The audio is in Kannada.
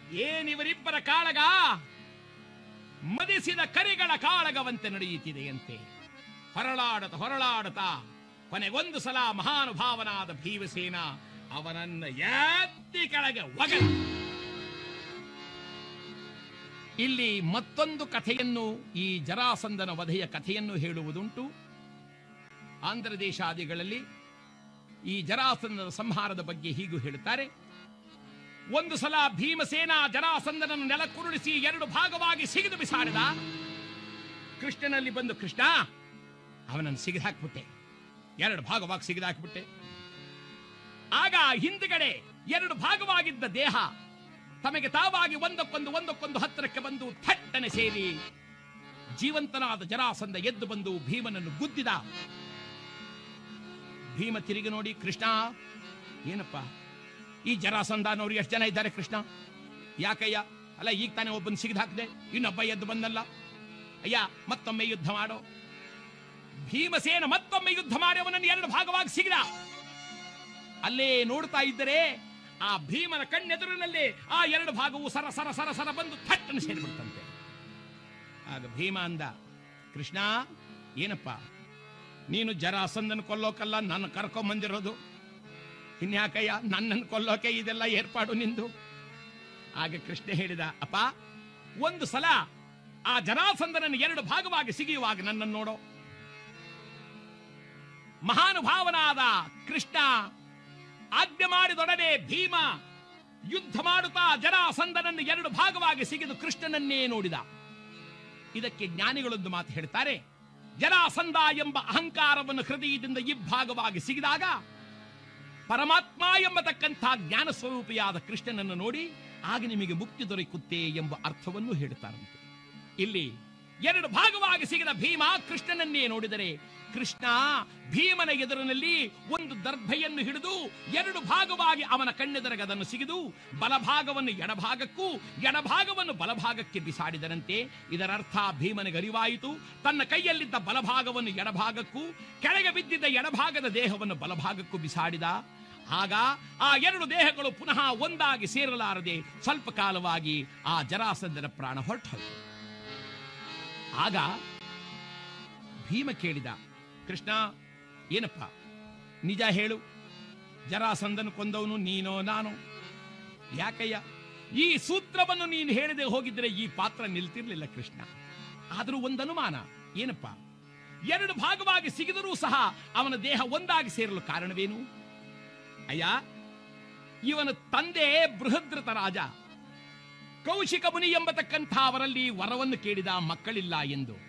ಏನಿವರಿಬ್ಬರ ಕಾಳಗ ಮದಿಸಿದ ಕರಿಗಳ ಕಾಳಗವಂತೆ ನಡೆಯುತ್ತಿದೆಯಂತೆ ಹೊರಳಾಡತ ಹೊರಳಾಡತ ಕೊನೆಗೊಂದು ಸಲ ಮಹಾನುಭಾವನಾದ ಭೀಮಸೇನ ಅವನನ್ನ ಎತ್ತಿ ಕೆಳಗೆ ಒಗದ ಇಲ್ಲಿ ಮತ್ತೊಂದು ಕಥೆಯನ್ನು ಈ ಜರಾಸಂದನ ವಧೆಯ ಕಥೆಯನ್ನು ಹೇಳುವುದುಂಟು ಆಂಧ್ರ ದೇಶಾದಿಗಳಲ್ಲಿ ಈ ಜರಾಸಂದನ ಸಂಹಾರದ ಬಗ್ಗೆ ಹೀಗೂ ಹೇಳುತ್ತಾರೆ ಒಂದು ಸಲ ಭೀಮಸೇನ ಜರಾಸಂದನನ್ನು ನೆಲಕ್ಕುರುಳಿಸಿ ಎರಡು ಭಾಗವಾಗಿ ಸಿಗಿದು ಬಿಸಾಡಿದ ಕೃಷ್ಣನಲ್ಲಿ ಬಂದು ಕೃಷ್ಣ ಅವನನ್ನು ಸಿಗಿದು ಹಾಕ್ಬಿಟ್ಟೆ ಎರಡು ಭಾಗವಾಗಿ ಸಿಗಿದು ಹಾಕ್ಬಿಟ್ಟೆ ಆಗ ಹಿಂದ್ಗಡೆ ಎರಡು ಭಾಗವಾಗಿದ್ದ ದೇಹ ತಮಗೆ ತಾವಾಗಿ ಒಂದಕ್ಕೊಂದು ಒಂದಕ್ಕೊಂದು ಹತ್ತಿರಕ್ಕೆ ಬಂದು ಥಟ್ಟನೆ ಸೇರಿ ಜೀವಂತನಾದ ಜರಾಸಂದ ಎದ್ದು ಬಂದು ಭೀಮನನ್ನು ಗುದ್ದಿದ ಭೀಮ ತಿರುಗಿ ನೋಡಿ ಕೃಷ್ಣ ಏನಪ್ಪ ಈ ಜರಾಸಂದ ಅನ್ನೋರು ಎಷ್ಟು ಜನ ಇದ್ದಾರೆ ಕೃಷ್ಣ ಯಾಕಯ್ಯ ಅಲ್ಲ ಈಗ ತಾನೇ ಒಬ್ಬನ ಸಿಗಿದು ಹಾಕಿದೆ ಇನ್ನೊಬ್ಬ ಎದ್ದು ಬಂದಲ್ಲ ಅಯ್ಯ ಮತ್ತೊಮ್ಮೆ ಯುದ್ಧ ಮಾಡೋ ಭೀಮಸೇನ ಮತ್ತೊಮ್ಮೆ ಯುದ್ಧ ಮಾಡಿ ಅವನನ್ನು ಎರಡು ಭಾಗವಾಗಿ ಸಿಗಿದ ಅಲ್ಲೇ ನೋಡ್ತಾ ಇದ್ದರೆ ಆ ಭೀಮನ ಕಣ್ಣೆದುರಿನಲ್ಲಿ ಆ ಎರಡು ಭಾಗವು ಸರ ಸರ ಸರ ಸರ ಬಂದು ಥಟ್ಟನ್ನು ಸೇರಿಬಿಡ್ತಂತೆ ಆಗ ಭೀಮ ಅಂದ ಕೃಷ್ಣ ಏನಪ್ಪ ನೀನು ಜರಾಸಂದನ ಕೊಲ್ಲೋಕಲ್ಲ ನನ್ನ ಕರ್ಕೊಂಬಂದಿರೋದು ಇನ್ಯಾಕಯ್ಯ ನನ್ನನ್ನು ಕೊಲ್ಲೋಕೆ ಇದೆಲ್ಲ ಏರ್ಪಾಡು ನಿಂದು ಆಗ ಕೃಷ್ಣ ಹೇಳಿದ ಅಪ್ಪ ಒಂದು ಸಲ ಆ ಜರಾಸಂದನನ್ನು ಎರಡು ಭಾಗವಾಗಿ ಸಿಗಿಯುವಾಗ ನನ್ನನ್ನು ನೋಡೋ ಮಹಾನುಭಾವನಾದ ಕೃಷ್ಣ ಆಜ್ಞೆ ಮಾಡಿದೊಡನೆ ಭೀಮ ಯುದ್ಧ ಮಾಡುತ್ತಾ ಜರಾಸಂದನನ್ನು ಎರಡು ಭಾಗವಾಗಿ ಸಿಗಿದು ಕೃಷ್ಣನನ್ನೇ ನೋಡಿದ ಇದಕ್ಕೆ ಜ್ಞಾನಿಗಳೊಂದು ಮಾತು ಹೇಳ್ತಾರೆ ಜರಾಸಂದ ಎಂಬ ಅಹಂಕಾರವನ್ನು ಹೃದಯದಿಂದ ಇಬ್ಬಾಗವಾಗಿ ಸಿಗಿದಾಗ ಪರಮಾತ್ಮ ಎಂಬತಕ್ಕಂಥ ಜ್ಞಾನ ಸ್ವರೂಪಿಯಾದ ಕೃಷ್ಣನನ್ನು ನೋಡಿ ಆಗ ನಿಮಗೆ ಮುಕ್ತಿ ದೊರಕುತ್ತೆ ಎಂಬ ಅರ್ಥವನ್ನು ಹೇಳುತ್ತಾರಂತೆ ಇಲ್ಲಿ ಎರಡು ಭಾಗವಾಗಿ ಸಿಗಿದ ಭೀಮ ಕೃಷ್ಣನನ್ನೇ ನೋಡಿದರೆ ಕೃಷ್ಣ ಭೀಮನ ಎದುರಿನಲ್ಲಿ ಒಂದು ದರ್ಭೆಯನ್ನು ಹಿಡಿದು ಎರಡು ಭಾಗವಾಗಿ ಅವನ ಕಣ್ಣೆದರಗೆ ಅದನ್ನು ಸಿಗಿದು ಬಲಭಾಗವನ್ನು ಎಡಭಾಗಕ್ಕೂ ಎಡಭಾಗವನ್ನು ಬಲಭಾಗಕ್ಕೆ ಬಿಸಾಡಿದರಂತೆ ಇದರರ್ಥ ಭೀಮನಿಗೆ ಅರಿವಾಯಿತು ತನ್ನ ಕೈಯಲ್ಲಿದ್ದ ಬಲಭಾಗವನ್ನು ಎಡಭಾಗಕ್ಕೂ ಕೆಳಗೆ ಬಿದ್ದಿದ್ದ ಎಡಭಾಗದ ದೇಹವನ್ನು ಬಲಭಾಗಕ್ಕೂ ಬಿಸಾಡಿದ ಆಗ ಆ ಎರಡು ದೇಹಗಳು ಪುನಃ ಒಂದಾಗಿ ಸೇರಲಾರದೆ ಸ್ವಲ್ಪ ಕಾಲವಾಗಿ ಆ ಜರಾಸಂದನ ಪ್ರಾಣ ಹೊರಟೋಯ್ತು ಆಗ ಭೀಮ ಕೇಳಿದ ಕೃಷ್ಣ ಏನಪ್ಪ ನಿಜ ಹೇಳು ಜರಾಸಂದನ ಕೊಂದವನು ನೀನೋ ನಾನು ಯಾಕಯ್ಯ ಈ ಸೂತ್ರವನ್ನು ನೀನು ಹೇಳದೆ ಹೋಗಿದ್ರೆ ಈ ಪಾತ್ರ ನಿಲ್ತಿರ್ಲಿಲ್ಲ ಕೃಷ್ಣ ಆದರೂ ಒಂದು ಅನುಮಾನ ಏನಪ್ಪ ಎರಡು ಭಾಗವಾಗಿ ಸಿಗಿದರೂ ಸಹ ಅವನ ದೇಹ ಒಂದಾಗಿ ಸೇರಲು ಕಾರಣವೇನು ಅಯ್ಯ ಇವನ ತಂದೆ ಬೃಹದ್ರತ ರಾಜ ಕೌಶಿಕ ಮುನಿ ಎಂಬತಕ್ಕಂಥ ಅವರಲ್ಲಿ ವರವನ್ನು ಕೇಳಿದ ಮಕ್ಕಳಿಲ್ಲ ಎಂದು